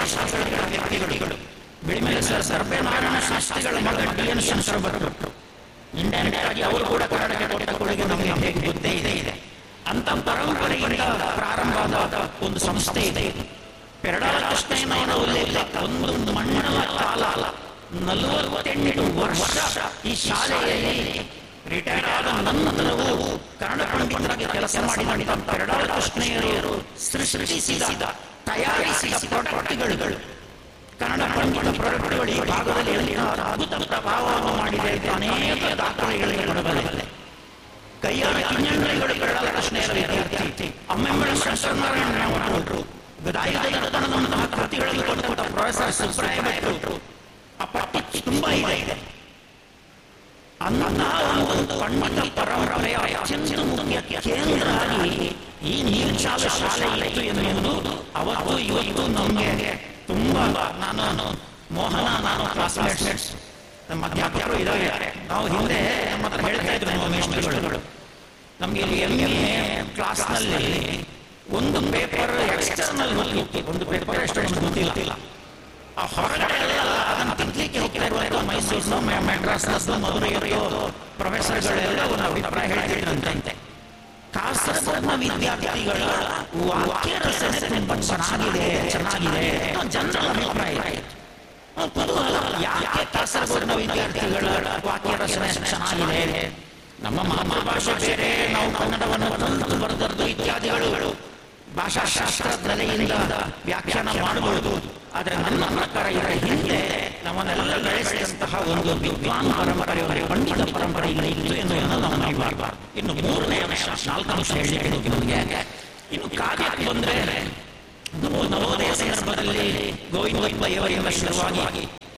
ಶಾಸ್ತ್ರಿಗಳ ವ್ಯಕ್ತಿಗಳು ಬಿಳಿಮೇಲೆ ಸರ್ ಸರ್ವೇನಾರಾಯಣ ಶಾಸ್ತ್ರಿಗಳ ಮಗ ಡಿ ಎನ್ ಶಂಕರ ಭಟ್ರು ಇಂಡೈರೆಕ್ಟ್ ಆಗಿ ಅವರು ಕೂಡ ಕನ್ನಡಕ್ಕೆ ಕೊಟ್ಟ ಕೊಡುಗೆ ನಮಗೆ ಹೇಗೆ ಗೊತ್ತೇ ಇದೆ ಇದೆ ಅಂತ ಪರಂಪರೆಯಿಂದ ಪ್ರಾರಂಭವಾದ ಒಂದು ಸಂಸ್ಥೆ ಇದೆ ಪೆರಡಾಲ ಕೃಷ್ಣಯ್ಯನವರ ಉಲ್ಲೇಖ ಒಂದು ಮಣ್ಣಳ ಕಾಲ ನಲವತ್ತೆಂಟು ವರ್ಷ ಈ ಶಾಲೆಯಲ್ಲಿ ರಿಟೈರ್ಡ್ ಆದ ನಂತರವೂ ಕನ್ನಡ ಪಂಡಿತರಾಗಿ ಕೆಲಸ ಮಾಡಿದಂತ ಪೆರಡಾಲ ಕೃಷ್ಣಯ್ಯರು ಸೃಷ್ಟಿಸಿದ ತಯಾರಿಸಿದ ಪ್ರಾಡಕ್ಟ್ಗಳು ಕನ್ನಡ ಪಂಡಿತ ಪ್ರಾಡಕ್ಟ್ಗಳು ಈ ಭಾಗದಲ್ಲಿ ಅದ್ಭುತ ಪ್ರಭಾವವನ್ನು ಮಾಡಿದೆ ಅಂತ ಅನೇಕ ದಾಖಲೆಗಳಿಗೆ ಕೊಡಬಲ್ಲೆ ಕೈಯಾರ ಕಿಂಜಂಗಳಿಗಳು ಕನ್ನಡ ಕೃಷ್ಣಯ್ಯರ ವಿದ್ಯಾರ್ಥಿ ಅಮ್ಮೆಮ್ಮಳ ಶಂಕರನಾರಾಯಣ ಮಠರು ಗದಾಯುಧನಂತಹ ಕೃತಿಗಳಲ್ಲಿ ಕೊಟ್ಟ ಪ್ರೊಫೆಸರ್ ಸುಬ್ರಾಯ ಭಟ್ರು ಆ ಪಟ್ಟಿ ತುಂಬಾ ಇದೆ ಅಂತಹ ಒಂದು ಪಂಡಿತ ಪರಂಪರೆಯ ಅತ್ಯಂತ ಮುಖ್ಯ ಕೇಂದ್ರ ಆಗಿ ಈ ನೀರ್ಚಾಲ ಶಾಲೆ ಇತ್ತು ಎನ್ನುವುದು ಅವತ್ತು ಇವತ್ತು ನಮಗೆ ತುಂಬಾ ನಾನು ಮೋಹನ ನಾನು ಕ್ಲಾಸ್ಮೇಟ್ಸ್ ನಮ್ಮ ಅಧ್ಯಾಪಕರು ಇದ್ದಾರೆ ನಾವು ಹಿಂದೆ ನಮ್ಮ ಹತ್ರ ಹೇಳ್ತಾ ಇದ್ರು ನಮ್ಮ ಮೇಷ್ಟ್ರುಗಳು ನಮಗೆ ಇಲ್ಲಿ ಎಂ ಎ ಕ್ಲಾಸ್ನಲ್ಲಿ ಒಂದು ಪೇಪರ್ ಎಕ್ಸ್ಟರ್ನಲ್ ಒಂದು ಪೇಪರ್ ಎಷ್ಟು ಗೊತ್ತಿಲ್ಲ ಆ ಹೊರಗಡೆ ಎಲ್ಲ ಅದನ್ನು ತಿನ್ಲಿಕ್ಕೆ ಹೋಗ್ತಾ ಇರುವಾಗ ಮೈಸೂರಿನ ಮೆಡ್ರಾಸ್ನದ್ದು ಮಧುರೈಯೋ ಪ್ರೊಫೆಸರ್ಗಳೆಲ್ಲ ಒಂದು ಅಭಿಪ್ರಾಯ ಹೇಳ್ತಿದ್ರಂತೆ ಕಾಸರಗೋಡ್ನ ವಿದ್ಯಾರ್ಥಿಗಳ ವಾಕ್ಯ ರಚನೆ ತುಂಬಾ ಚೆನ್ನಾಗಿದೆ ಚೆನ್ನಾಗಿದೆ ಜನರ ಅಭಿಪ್ರಾಯ ಕುತೂಹಲ ಯಾಕೆ ಕಾಸರಗೋಡ್ನ ವಿದ್ಯಾರ್ಥಿಗಳ ವಾಕ್ಯ ರಚನೆ ಚೆನ್ನಾಗಿದೆ ನಮ್ಮ ಮಾತೃಭಾಷೆ ಬೇರೆ ನಾವು ಕನ್ನಡವನ್ನು ಕಲಿತು ಬರೆದದ್ದು ಇತ್ಯಾದಿಗಳು ಭಾಷಾಶಾಸ್ತ್ರ ನೆಲೆಯಿಂದ ವ್ಯಾಖ್ಯಾನ ಮಾಡಬಹುದು ಆದರೆ ನನ್ನ ಪ್ರಕಾರ ಇದರ ಹಿಂದೆ ನಮ್ಮನ್ನೆಲ್ಲ ಬೆಳೆಸಿದಂತಹ ಒಂದು ವಿದ್ವಾನ್ ಪರಂಪರೆ ಒಂದು ಪಂಡಿತ ಪರಂಪರೆ ಇಲ್ಲಿ ಇತ್ತು ಎನ್ನುವುದನ್ನು ನಾವು ಮರಿಬಾರಬಾರದು ಇನ್ನು ಮೂರನೇ ಅಂಶ ನಾಲ್ಕು ಅಂಶ ಹೇಳಲಿಕ್ಕೆ ನಮಗೆ ಇನ್ನು ಕಾವ್ಯಕ್ಕೆ ಬಂದ್ರೆ ನವೋದಯ ಸಂದರ್ಭದಲ್ಲಿ ಗೋವಿಂದ ಬೈಯವರಿಂದ ಶುರುವಾಗಿ